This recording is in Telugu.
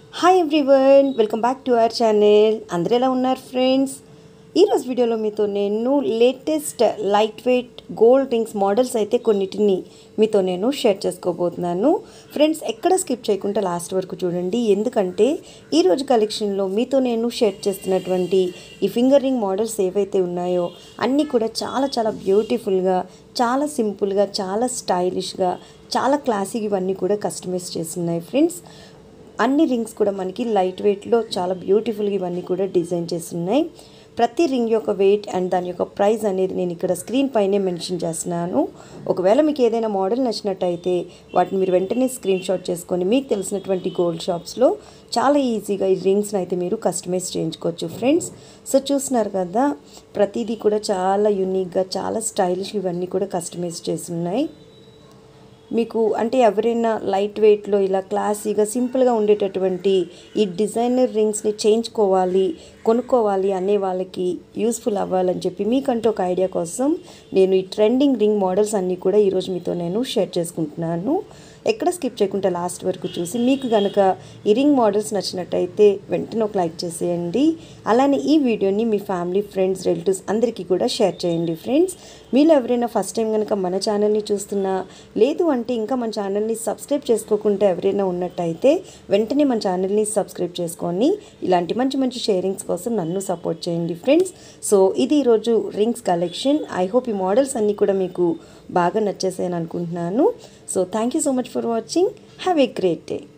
hi everyone welcome back to our channel అందరు ఎలా ఉన్నారు ఫ్రెండ్స్ ఈరోజు వీడియోలో మీతో నేను latest light weight gold rings models అయితే కొన్నిటిని మీతో నేను షేర్ చేసుకోబోతున్నాను ఫ్రెండ్స్ ఎక్కడ స్కిప్ చేయకుండా లాస్ట్ వరకు చూడండి ఎందుకంటే ఈరోజు కలెక్షన్లో మీతో నేను షేర్ చేస్తున్నటువంటి ఈ ఫింగర్ రింగ్ మోడల్స్ ఏవైతే ఉన్నాయో అన్నీ కూడా చాలా చాలా బ్యూటిఫుల్గా చాలా సింపుల్గా చాలా స్టైలిష్గా చాలా క్లాసిక్ ఇవన్నీ కూడా కస్టమైజ్ చేస్తున్నాయి ఫ్రెండ్స్ అన్ని రింగ్స్ కూడా మనకి లైట్ వెయిట్లో చాలా బ్యూటిఫుల్గా ఇవన్నీ కూడా డిజైన్ చేస్తున్నాయి ప్రతి రింగ్ యొక్క వెయిట్ అండ్ దాని యొక్క ప్రైస్ అనేది నేను ఇక్కడ స్క్రీన్ పైనే మెన్షన్ చేస్తున్నాను ఒకవేళ మీకు ఏదైనా మోడల్ నచ్చినట్టయితే వాటిని మీరు వెంటనే స్క్రీన్ షాట్ చేసుకొని మీకు తెలిసినటువంటి గోల్డ్ షాప్స్లో చాలా ఈజీగా ఈ రింగ్స్ని అయితే మీరు కస్టమైజ్ చేయించుకోవచ్చు ఫ్రెండ్స్ సో చూస్తున్నారు కదా ప్రతిదీ కూడా చాలా యూనిక్గా చాలా స్టైలిష్ ఇవన్నీ కూడా కస్టమైజ్ చేసి ఉన్నాయి మీకు అంటే ఎవరైనా లైట్ వెయిట్లో ఇలా క్లాసీగా సింపుల్గా ఉండేటటువంటి ఈ డిజైనర్ రింగ్స్ని చేయించుకోవాలి కొనుక్కోవాలి అనే వాళ్ళకి యూస్ఫుల్ అవ్వాలని చెప్పి మీకంటూ ఒక ఐడియా కోసం నేను ఈ ట్రెండింగ్ రింగ్ మోడల్స్ అన్నీ కూడా ఈరోజు మీతో నేను షేర్ చేసుకుంటున్నాను ఎక్కడ స్కిప్ చేయకుండా లాస్ట్ వరకు చూసి మీకు కనుక ఈ రింగ్ మోడల్స్ నచ్చినట్టయితే వెంటనే ఒక లైక్ చేసేయండి అలానే ఈ వీడియోని మీ ఫ్యామిలీ ఫ్రెండ్స్ రిలేటివ్స్ అందరికీ కూడా షేర్ చేయండి ఫ్రెండ్స్ మీరు ఎవరైనా ఫస్ట్ టైం కనుక మన ఛానల్ని చూస్తున్నా లేదు అంటే ఇంకా మన ఛానల్ని సబ్స్క్రైబ్ చేసుకోకుండా ఎవరైనా ఉన్నట్టయితే వెంటనే మన ఛానల్ని సబ్స్క్రైబ్ చేసుకొని ఇలాంటి మంచి మంచి షేరింగ్స్ కోసం నన్ను సపోర్ట్ చేయండి ఫ్రెండ్స్ సో ఇది ఈరోజు రింగ్స్ కలెక్షన్ ఐ హోప్ ఈ మోడల్స్ అన్నీ కూడా మీకు బాగా నచ్చేసాయని అనుకుంటున్నాను so thank you so much for watching have a great day